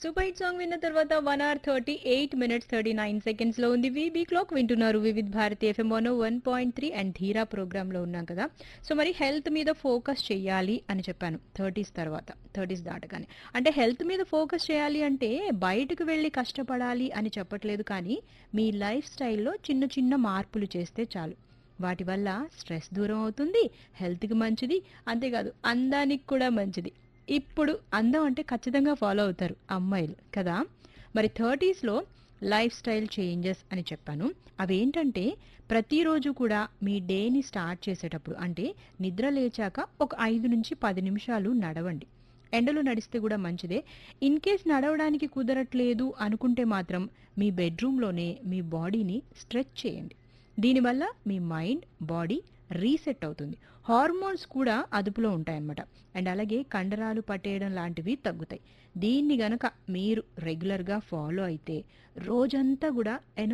super hit song విన్న తర్వాత one hour thirty eight minutes thirty nine seconds లో ఉంది వీబీ క్లాక్ వింటున్నారు Vividh Bharati FM one one point three and Dheera program లో ఉన్నాం కదా సో మరి హెల్త్ మీద ఫోకస్ చేయాలి అని చెప్పాను థర్టీస్ తర్వాత థర్టీస్ దాటగానే అంటే హెల్త్ మీద ఫోకస్ చేయాలి అంటే బయటకు వెళ్ళి కష్టపడాలి అని చెప్పట్లేదు కానీ మీ లైఫ్ స్టైల్లో చిన్న చిన్న మార్పులు చేస్తే చాలు వాటి వల్ల స్ట్రెస్ దూరం అవుతుంది హెల్త్కి మంచిది అంతేకాదు అందానికి కూడా మంచిది ఇప్పుడు అందం అంటే ఖచ్చితంగా ఫాలో అవుతారు అమ్మాయిలు కదా మరి థర్టీస్లో లైఫ్ స్టైల్ చేంజెస్ అని చెప్పాను అవేంటంటే ప్రతిరోజు కూడా మీ డేని స్టార్ట్ చేసేటప్పుడు అంటే నిద్ర లేచాక ఒక ఐదు నుంచి పది నిమిషాలు నడవండి ఎండలో నడిస్తే కూడా మంచిదే ఇన్ కేస్ నడవడానికి కుదరట్లేదు అనుకుంటే మాత్రం మీ బెడ్రూమ్లోనే మీ బాడీని స్ట్రెచ్ చేయండి దీనివల్ల మీ మైండ్ బాడీ రీసెట్ అవుతుంది హార్మోన్స్ కూడా అదుపులో ఉంటాయన్నమాట అండ్ అలాగే కండరాలు పట్టేయడం లాంటివి తగ్గుతాయి దీన్ని గనక మీరు రెగ్యులర్గా ఫాలో అయితే రోజంతా కూడా ఎనర్జీ